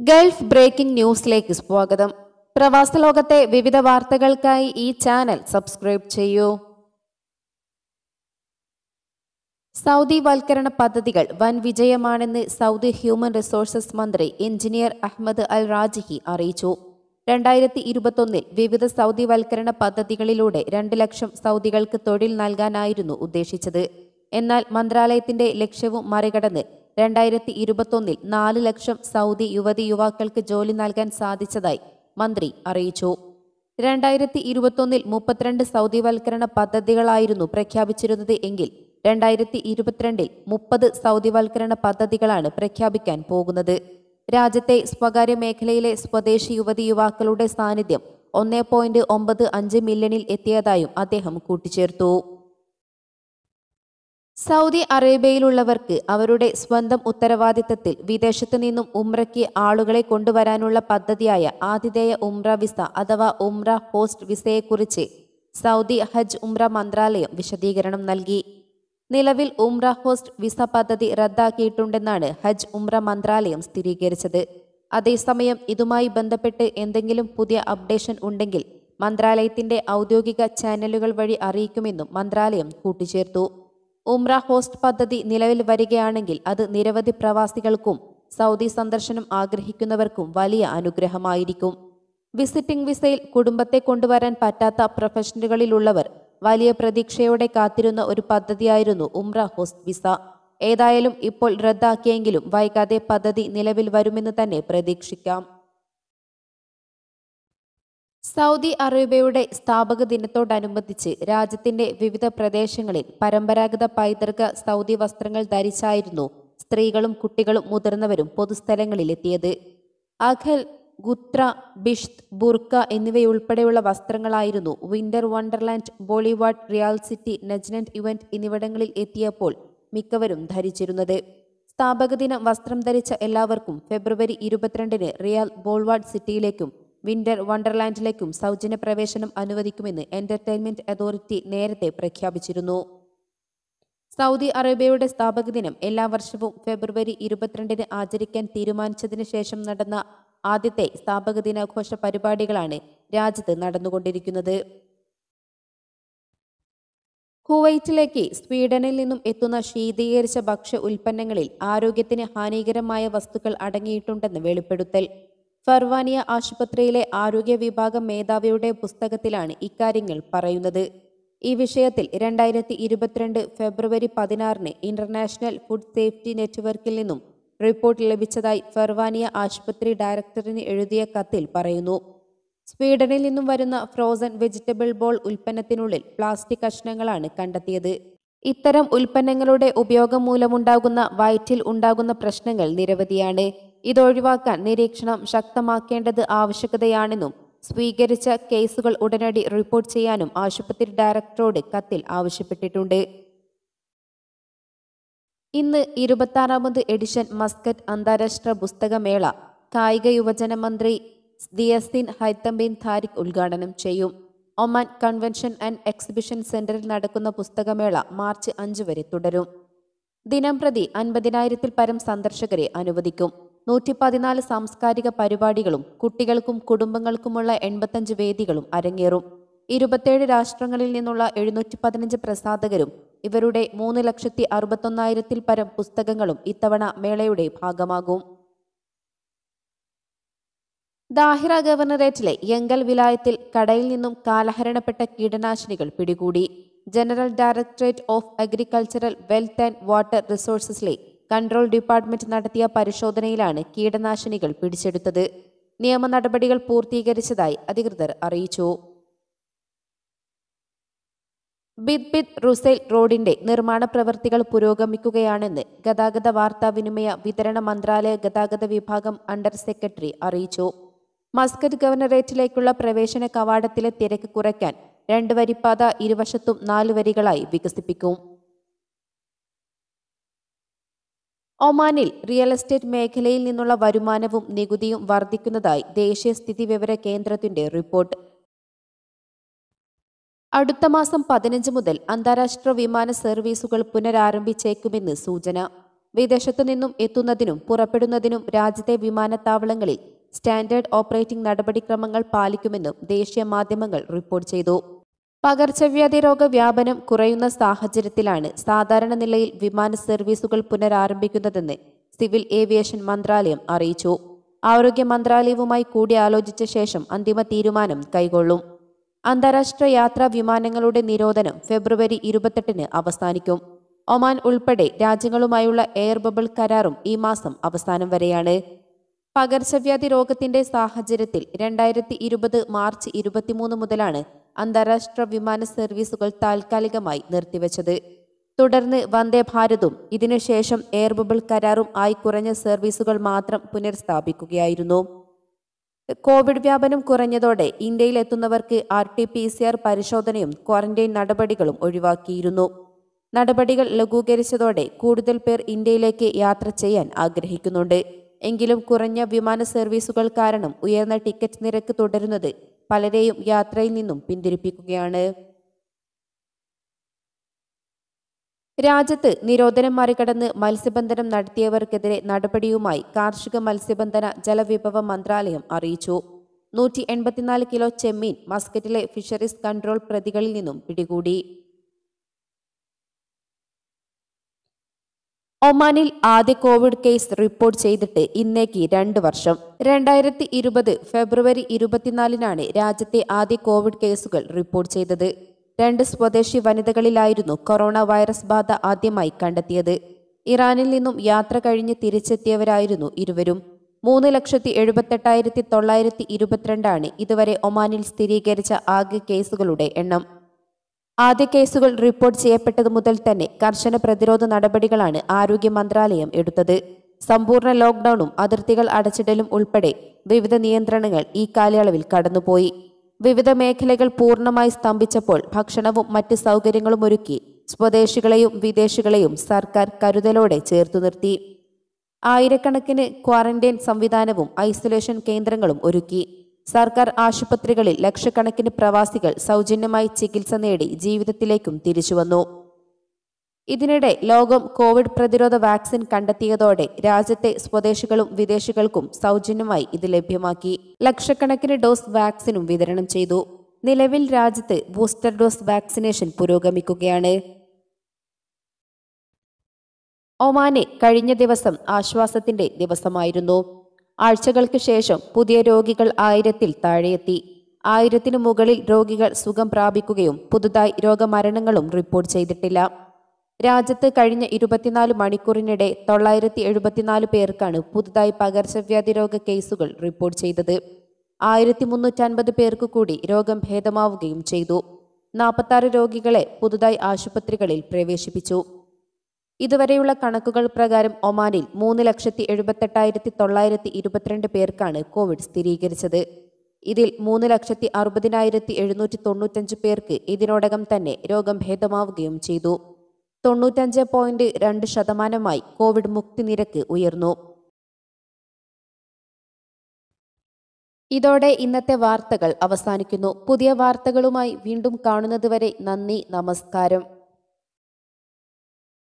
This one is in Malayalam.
ഗൾഫ് ബ്രേക്കിംഗ് ന്യൂസിലേക്ക് സ്വാഗതം പ്രവാസ ലോകത്തെ വിവിധ വാർത്തകൾക്കായി ഈ ചാനൽ സബ്സ്ക്രൈബ് ചെയ്യൂ സൗദി വൽക്കരണ പദ്ധതികൾ വൻ വിജയമാണെന്ന് സൗദി ഹ്യൂമൻ റിസോഴ്സസ് മന്ത്രി എഞ്ചിനീയർ അഹമ്മദ് അൽ റാജിഹി അറിയിച്ചു രണ്ടായിരത്തി ഇരുപത്തൊന്നിൽ വിവിധ സൗദി വൽക്കരണ പദ്ധതികളിലൂടെ രണ്ട് ലക്ഷം സൗദികൾക്ക് തൊഴിൽ നൽകാനായിരുന്നു ഉദ്ദേശിച്ചത് എന്നാൽ മന്ത്രാലയത്തിന്റെ ലക്ഷ്യവും മറികടന്ന് രണ്ടായിരത്തി ഇരുപത്തൊന്നിൽ നാല് ലക്ഷം സൗദി യുവതി യുവാക്കൾക്ക് ജോലി നൽകാൻ സാധിച്ചതായി മന്ത്രി അറിയിച്ചു രണ്ടായിരത്തി ഇരുപത്തൊന്നിൽ മുപ്പത്തിരണ്ട് സൗദിവൽക്കരണ പദ്ധതികളായിരുന്നു പ്രഖ്യാപിച്ചിരുന്നത് എങ്കിൽ രണ്ടായിരത്തി ഇരുപത്തിരണ്ടിൽ മുപ്പത് സൗദിവൽക്കരണ പദ്ധതികളാണ് പ്രഖ്യാപിക്കാൻ പോകുന്നത് രാജ്യത്തെ സ്വകാര്യ മേഖലയിലെ സ്വദേശി യുവതി യുവാക്കളുടെ സാന്നിധ്യം ഒന്നേ പോയിന്റ് ഒമ്പത് അഞ്ച് മില്യണിൽ എത്തിയതായും അദ്ദേഹം കൂട്ടിച്ചേർത്തു സൗദി അറേബ്യയിലുള്ളവർക്ക് അവരുടെ സ്വന്തം ഉത്തരവാദിത്തത്തിൽ വിദേശത്തു നിന്നും ഉംറയ്ക്ക് ആളുകളെ കൊണ്ടുവരാനുള്ള പദ്ധതിയായ ആതിഥേയ ഉംറ വിസ അഥവാ ഉംറ ഹോസ്റ്റ് വിസയെക്കുറിച്ച് സൗദി ഹജ്ജ് ഉംറ മന്ത്രാലയം വിശദീകരണം നൽകി നിലവിൽ ഉംറ ഹോസ്റ്റ് വിസ പദ്ധതി റദ്ദാക്കിയിട്ടുണ്ടെന്നാണ് ഹജ്ജ് ഉംറ മന്ത്രാലയം സ്ഥിരീകരിച്ചത് അതേസമയം ഇതുമായി ബന്ധപ്പെട്ട് എന്തെങ്കിലും പുതിയ അപ്ഡേഷൻ ഉണ്ടെങ്കിൽ മന്ത്രാലയത്തിന്റെ ഔദ്യോഗിക ചാനലുകൾ വഴി അറിയിക്കുമെന്നും മന്ത്രാലയം കൂട്ടിച്ചേർത്തു ഉംറ ഹോസ്റ്റ് പദ്ധതി നിലവിൽ വരികയാണെങ്കിൽ അത് നിരവധി പ്രവാസികൾക്കും സൗദി സന്ദർശനം ആഗ്രഹിക്കുന്നവർക്കും വലിയ അനുഗ്രഹമായിരിക്കും വിസിറ്റിംഗ് വിസയിൽ കുടുംബത്തെ കൊണ്ടുവരാൻ പറ്റാത്ത പ്രൊഫഷനുകളിലുള്ളവർ വലിയ പ്രതീക്ഷയോടെ കാത്തിരുന്ന ഒരു പദ്ധതിയായിരുന്നു ഉംറ ഹോസ്റ്റ് വിസ ഏതായാലും ഇപ്പോൾ റദ്ദാക്കിയെങ്കിലും വൈകാതെ പദ്ധതി നിലവിൽ വരുമെന്ന് തന്നെ പ്രതീക്ഷിക്കാം സൗദി അറേബ്യയുടെ സ്ഥാപക ദിനത്തോടനുബന്ധിച്ച് രാജ്യത്തിന്റെ വിവിധ പ്രദേശങ്ങളിൽ പരമ്പരാഗത പൈതൃക സൗദി വസ്ത്രങ്ങൾ ധരിച്ചായിരുന്നു സ്ത്രീകളും കുട്ടികളും മുതിർന്നവരും പൊതുസ്ഥലങ്ങളിലെത്തിയത് അഖൽ ഗുത്ര ബിഷ്ത് ബുർക്ക എന്നിവയുൾപ്പെടെയുള്ള വസ്ത്രങ്ങളായിരുന്നു winter wonderland Boulevard Riyadh city നജ്നന്റ് ഇവന്റ് എന്നിവിടങ്ങളിൽ എത്തിയപ്പോൾ മിക്കവരും ധരിച്ചിരുന്നത് സ്ഥാപക ദിനം വസ്ത്രം ധരിച്ച എല്ലാവർക്കും ഫെബ്രുവരി ഇരുപത്തിരണ്ടിന് റിയാൽ ബോൾവാഡ് സിറ്റിയിലേക്കും വിന്റർ വണ്ടർലാൻഡിലേക്കും സൗജന്യ പ്രവേശനം അനുവദിക്കുമെന്ന് എന്റർടൈൻമെന്റ് അതോറിറ്റി നേരത്തെ പ്രഖ്യാപിച്ചിരുന്നു സൗദി അറേബ്യയുടെ സ്ഥാപക ദിനം എല്ലാ വർഷവും ഫെബ്രുവരി ഇരുപത്തിരണ്ടിന് ആചരിക്കാൻ തീരുമാനിച്ചതിന് ശേഷം നടന്ന ആദ്യത്തെ സ്ഥാപക ദിനാഘോഷ പരിപാടികളാണ് രാജ്യത്ത് നടന്നുകൊണ്ടിരിക്കുന്നത് കുവൈറ്റിലേക്ക് സ്വീഡനിൽ നിന്നും എത്തുന്ന ശീതീകരിച്ച ഭക്ഷ്യ ഉൽപ്പന്നങ്ങളിൽ ആരോഗ്യത്തിന് ഹാനികരമായ വസ്തുക്കൾ അടങ്ങിയിട്ടുണ്ടെന്ന് വെളിപ്പെടുത്തൽ ഫർവാനിയ ആശുപത്രിയിലെ ആരോഗ്യ വിഭാഗം മേധാവിയുടെ പുസ്തകത്തിലാണ് ഇക്കാര്യങ്ങൾ പറയുന്നത് ഈ വിഷയത്തിൽ രണ്ടായിരത്തി ഇരുപത്തിരണ്ട് ഫെബ്രുവരി പതിനാറിന് ഇന്റർനാഷണൽ ഫുഡ് സേഫ്റ്റി നെറ്റ്വർക്കിൽ നിന്നും റിപ്പോർട്ട് ലഭിച്ചതായി ഫർവാനിയ ആശുപത്രി ഡയറക്ടറിന് എഴുതിയ കത്തിൽ പറയുന്നു സ്വീഡനിൽ നിന്നും വരുന്ന ഫ്രോസൺ വെജിറ്റബിൾ ബോൾ ഉൽപ്പന്നത്തിനുള്ളിൽ പ്ലാസ്റ്റിക് കഷ്ണങ്ങളാണ് കണ്ടെത്തിയത് ഇത്തരം ഉൽപ്പന്നങ്ങളുടെ ഉപയോഗം മൂലമുണ്ടാകുന്ന വയറ്റിൽ ഉണ്ടാകുന്ന പ്രശ്നങ്ങൾ നിരവധിയാണ് ഇതൊഴിവാക്കാൻ നിരീക്ഷണം ശക്തമാക്കേണ്ടത് ആവശ്യകതയാണെന്നും സ്വീകരിച്ച കേസുകൾ ഉടനടി റിപ്പോർട്ട് ചെയ്യാനും ആശുപത്രി ഡയറക്ടറോട് കത്തിൽ ആവശ്യപ്പെട്ടിട്ടുണ്ട് ഇന്ന് ഇരുപത്താറാമത് എഡിഷൻ മസ്കറ്റ് അന്താരാഷ്ട്ര പുസ്തകമേള കായിക യുവജന മന്ത്രി ദിയസിൻ ഹൈത്തം ബിൻ താരിഖ് ഉദ്ഘാടനം ചെയ്യും ഒമാൻ കൺവെൻഷൻ ആൻഡ് എക്സിബിഷൻ സെന്ററിൽ നടക്കുന്ന പുസ്തകമേള മാർച്ച് അഞ്ച് വരെ തുടരും ദിനം പ്രതി അൻപതിനായിരത്തിൽ പരം സന്ദർശകരെ അനുവദിക്കും നൂറ്റി പതിനാല് സാംസ്കാരിക പരിപാടികളും കുട്ടികൾക്കും കുടുംബങ്ങൾക്കുമുള്ള എൺപത്തഞ്ച് വേദികളും അരങ്ങേറും ഇരുപത്തേഴ് രാഷ്ട്രങ്ങളിൽ നിന്നുള്ള എഴുന്നൂറ്റി പതിനഞ്ച് പ്രസാധകരും ഇവരുടെ മൂന്ന് ലക്ഷത്തി അറുപത്തൊന്നായിരത്തിൽ പരം പുസ്തകങ്ങളും ഇത്തവണ മേളയുടെ ഭാഗമാകും ദാഹിറ ഗവർണറേറ്റിലെ യങ്കൽ വിലായത്തിൽ കടയിൽ നിന്നും കാലഹരണപ്പെട്ട കീടനാശിനികൾ പിടികൂടി general directorate of agricultural wealth and water റിസോഴ്സസിലെ കൺട്രോൾ ഡിപ്പാർട്ട്മെന്റ് നടത്തിയ പരിശോധനയിലാണ് കീടനാശിനികൾ പിടിച്ചെടുത്തത് നിയമ നടപടികൾ പൂർത്തീകരിച്ചതായി അധികൃതർ അറിയിച്ചു ബിദ്ബിദ് റുസൈൽ റോഡിന്റെ നിർമ്മാണ പ്രവൃത്തികൾ പുരോഗമിക്കുകയാണെന്ന് ഗതാഗത വാർത്താവിനിമയ വിതരണ മന്ത്രാലയ ഗതാഗത വിഭാഗം അണ്ടർ സെക്രട്ടറി അറിയിച്ചു മസ്കറ്റ് ഗവർണറേറ്റിലേക്കുള്ള പ്രവേശന കവാടത്തിലെ തിരക്ക് കുറയ്ക്കാൻ രണ്ട് വരിപ്പാത ഇരുവശത്തും നാല് വരികളായി വികസിപ്പിക്കും ഒമാനിൽ റിയൽ എസ്റ്റേറ്റ് മേഖലയിൽ നിന്നുള്ള വരുമാനവും നികുതിയും വർദ്ധിക്കുന്നതായി ദേശീയ സ്ഥിതിവിവര കേന്ദ്രത്തിന്റെ റിപ്പോർട്ട് അടുത്ത മാസം പതിനഞ്ച് മുതൽ അന്താരാഷ്ട്ര വിമാന സർവീസുകൾ പുനരാരംഭിച്ചേക്കുമെന്ന് സൂചന വിദേശത്തു നിന്നും എത്തുന്നതിനും പുറപ്പെടുന്നതിനും രാജ്യത്തെ വിമാനത്താവളങ്ങളിൽ സ്റ്റാൻഡേർഡ് ഓപ്പറേറ്റിംഗ് നടപടിക്രമങ്ങൾ പാലിക്കുമെന്നും ദേശീയ മാധ്യമങ്ങൾ റിപ്പോർട്ട് ചെയ്തു പകർച്ചവ്യാധി രോഗ വ്യാപനം കുറയുന്ന സാഹചര്യത്തിലാണ് സാധാരണ നിലയിൽ വിമാന സർവീസുകൾ പുനരാരംഭിക്കുന്നതെന്ന് സിവിൽ ഏവിയേഷൻ മന്ത്രാലയം അറിയിച്ചു ആരോഗ്യ മന്ത്രാലയവുമായി കൂടിയാലോചിച്ച ശേഷം അന്തിമ തീരുമാനം കൈക്കൊള്ളും അന്താരാഷ്ട്ര യാത്രാ വിമാനങ്ങളുടെ നിരോധനം ഫെബ്രുവരി ഇരുപത്തെട്ടിന് അവസാനിക്കും ഒമാൻ ഉൾപ്പെടെ രാജ്യങ്ങളുമായുള്ള എയർ ബബിൾ കരാറും ഈ മാസം അവസാനം വരെയാണ് പകർച്ചവ്യാധി രോഗത്തിന്റെ സാഹചര്യത്തിൽ രണ്ടായിരത്തി ഇരുപത് മാർച്ച് ഇരുപത്തിമൂന്ന് മുതലാണ് അന്താരാഷ്ട്ര വിമാന സർവീസുകൾ താൽക്കാലികമായി നിർത്തിവച്ചത് തുടർന്ന് വന്ദേ ഭാരതും ഇതിനുശേഷം എയർ ബബിൾ കരാറും ആയി കുറഞ്ഞ സർവീസുകൾ മാത്രം പുനഃസ്ഥാപിക്കുകയായിരുന്നു കോവിഡ് വ്യാപനം കുറഞ്ഞതോടെ ഇന്ത്യയിലെത്തുന്നവർക്ക് R T P C R പരിശോധനയും ക്വാറന്റൈൻ നടപടികളും ഒഴിവാക്കിയിരുന്നു നടപടികൾ ലഘൂകരിച്ചതോടെ കൂടുതൽ പേർ ഇന്ത്യയിലേക്ക് യാത്ര ചെയ്യാൻ ആഗ്രഹിക്കുന്നുണ്ട് എങ്കിലും കുറഞ്ഞ വിമാന സർവീസുകൾ കാരണം ഉയർന്ന ടിക്കറ്റ് നിരക്ക് തുടരുന്നത് പലരെയും യാത്രയിൽ നിന്നും പിന്തിരിപ്പിക്കുകയാണ് രാജ്യത്ത് നിരോധനം മറികടന്ന് മത്സ്യബന്ധനം നടത്തിയവർക്കെതിരെ നടപടിയുമായി കാർഷിക മത്സ്യബന്ധന ജലവിഭവ മന്ത്രാലയം അറിയിച്ചു നൂറ്റി എൺപത്തിനാല് കിലോ ചെമ്മീൻ മസ്കറ്റിലെ ഫിഷറീസ് കൺട്രോൾ പ്രതികളിൽ നിന്നും പിടികൂടി ഒമാനിൽ ആദ്യ കോവിഡ് കേസ് റിപ്പോർട്ട് ചെയ്തിട്ട് ഇന്നേക്ക് രണ്ട് വർഷം രണ്ടായിരത്തി ഇരുപത് ഫെബ്രുവരി ഇരുപത്തിനാലിനാണ് രാജ്യത്തെ ആദ്യ കോവിഡ് കേസുകൾ റിപ്പോർട്ട് ചെയ്തത് രണ്ട് സ്വദേശി വനിതകളിലായിരുന്നു കൊറോണ വൈറസ് ബാധ ആദ്യമായി കണ്ടെത്തിയത് ഇറാനിൽ നിന്നും യാത്ര കഴിഞ്ഞ് തിരിച്ചെത്തിയവരായിരുന്നു ഇരുവരും മൂന്ന് ലക്ഷത്തി എഴുപത്തെട്ടായിരത്തി തൊള്ളായിരത്തി ഇരുപത്തിരണ്ടാണ് ഇതുവരെ ഒമാനിൽ സ്ഥിരീകരിച്ച ആകെ കേസുകളുടെ എണ്ണം ആദ്യ കേസുകൾ റിപ്പോർട്ട് ചെയ്യപ്പെട്ടത് മുതൽ തന്നെ കർശന പ്രതിരോധ നടപടികളാണ് ആരോഗ്യ മന്ത്രാലയം എടുത്തത് സമ്പൂർണ്ണ ലോക്ക്ഡൌണും അതിർത്തികൾ അടച്ചിടലും ഉൾപ്പെടെ വിവിധ നിയന്ത്രണങ്ങൾ ഈ കാലയളവിൽ കടന്നുപോയി വിവിധ മേഖലകൾ പൂർണ്ണമായി സ്തംഭിച്ചപ്പോൾ ഭക്ഷണവും മറ്റ് സൗകര്യങ്ങളും ഒരുക്കി സ്വദേശികളെയും വിദേശികളെയും സർക്കാർ കരുതലോടെ ചേർത്തു നിർത്തി ആയിരക്കണക്കിന് ക്വാറന്റൈൻ സംവിധാനവും ഐസൊലേഷൻ കേന്ദ്രങ്ങളും ഒരുക്കി സർക്കാർ ആശുപത്രികളിൽ ലക്ഷക്കണക്കിന് പ്രവാസികൾ സൗജന്യമായി ചികിത്സ നേടി ജീവിതത്തിലേക്കും തിരിച്ചുവന്നു ഇതിനിടെ ലോകം കോവിഡ് പ്രതിരോധ വാക്സിൻ കണ്ടെത്തിയതോടെ രാജ്യത്തെ സ്വദേശികളും വിദേശികൾക്കും സൗജന്യമായി ഇത് ലഭ്യമാക്കി ലക്ഷക്കണക്കിന് ഡോസ് വാക്സിനും വിതരണം ചെയ്തു നിലവിൽ രാജ്യത്ത് ബൂസ്റ്റർ ഡോസ് വാക്സിനേഷൻ പുരോഗമിക്കുകയാണ് ഒമാനെ കഴിഞ്ഞ ദിവസം ആശ്വാസത്തിന്റെ ദിവസമായിരുന്നു ആഴ്ചകൾക്ക് ശേഷം പുതിയ രോഗികൾ ആയിരത്തിൽ താഴെയെത്തി ആയിരത്തിനു മുകളിൽ രോഗികൾ സുഖം പ്രാപിക്കുകയും പുതുതായി രോഗമരണങ്ങളും റിപ്പോർട്ട് ചെയ്തിട്ടില്ല രാജ്യത്ത് കഴിഞ്ഞ ഇരുപത്തിനാല് മണിക്കൂറിനിടെ തൊള്ളായിരത്തി എഴുപത്തിനാല് പേർക്കാണ് പുതുതായി പകർച്ചവ്യാധി രോഗ കേസുകൾ റിപ്പോർട്ട് ചെയ്തത് ആയിരത്തി മുന്നൂറ്റൻപത് പേർക്ക് കൂടി രോഗം ഭേദമാവുകയും ചെയ്തു നാൽപ്പത്താറ് രോഗികളെ പുതുതായി ആശുപത്രികളിൽ പ്രവേശിപ്പിച്ചു ഇതുവരെയുള്ള കണക്കുകൾ പ്രകാരം ഒമാനിൽ മൂന്ന് ലക്ഷത്തി എഴുപത്തെട്ടായിരത്തി തൊള്ളായിരത്തി ഇരുപത്തിരണ്ട് പേർക്കാണ് കോവിഡ് സ്ഥിരീകരിച്ചത് ഇതിൽ മൂന്ന് ലക്ഷത്തി അറുപതിനായിരത്തി എഴുന്നൂറ്റി തൊണ്ണൂറ്റഞ്ച് പേർക്ക് ഇതിനോടകം തന്നെ രോഗം ഭേദമാവുകയും ചെയ്തു തൊണ്ണൂറ്റഞ്ച് പോയിന്റ് രണ്ട് ശതമാനമായി കോവിഡ് മുക്തി നിരക്ക് ഉയർന്നു ഇതോടെ ഇന്നത്തെ വാർത്തകൾ അവസാനിക്കുന്നു പുതിയ വാർത്തകളുമായി വീണ്ടും കാണുന്നതുവരെ നന്ദി നമസ്കാരം